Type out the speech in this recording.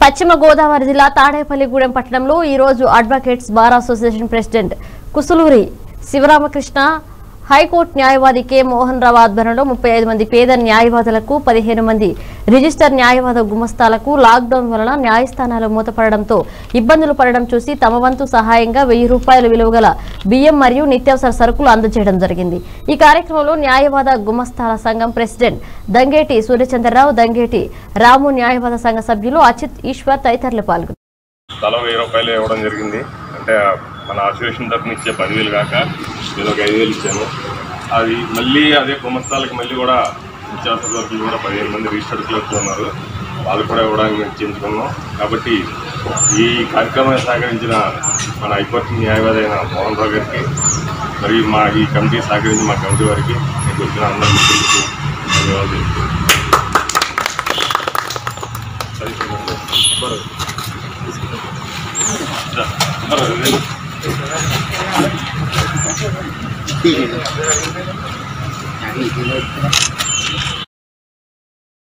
పశ్చిమ గోదావరి జిల్లా తాడేపల్లిగూడెం పట్టణంలో ఈ రోజు advocates bar association president Kusuluri Sivaramakrishna high court న్యాయవాది కె మోహన్ రావు ఆధ్వర్యంలో ముప్పై ఐదు మంది పేద న్యాయవాదులకు పదిహేను మంది రిజిస్టర్ న్యాయవాద గుమస్తాలకు లాక్డౌన్ వలన న్యాయస్థానాలు మూతపడడంతో ఇబ్బందులు పడడం చూసి తమ వంతు సహాయంగా వెయ్యి రూపాయల విలువగల బియ్యం మరియు నిత్యావసర సరుకులు అందజేయడం జరిగింది ఈ కార్యక్రమంలో న్యాయవాద గుమస్తాల సంఘం ప్రెసిడెంట్ దంగేటి సూర్యచంద్రరావు దంగేటి రాము న్యాయవాద సంఘ సభ్యులు అచిత్ ఈశ్వర్ తదితరులు పాల్గొన్నారు తల వెయ్యి రూపాయలు ఇవ్వడం జరిగింది అంటే మన అసోసియేషన్ తరఫున ఇచ్చే పదివేలు కాక నేను ఒక ఐదు వేలు ఇచ్చాను అది మళ్ళీ అదే గుమస్తాలకి మళ్ళీ కూడా నిత్యావసర సరుకులు కూడా పదిహేను మంది రిజిస్టర్డ్ క్లర్క్లు ఉన్నారు వాళ్ళు కూడా ఇవ్వడానికి మేము చేయించుకున్నాం కాబట్టి ఈ కార్యక్రమాన్ని సహకరించిన మన హైకోర్టు న్యాయవాది అయిన మోహన్ రావు గారికి మరియు మా ఈ కమిటీ సహకరించి మా కమిటీ వారికి మీకు వచ్చిన అందరి మిత్రులకు ధన్యవాదాలు తెలుపుతున్నాను. సరే, సరే. ठीक है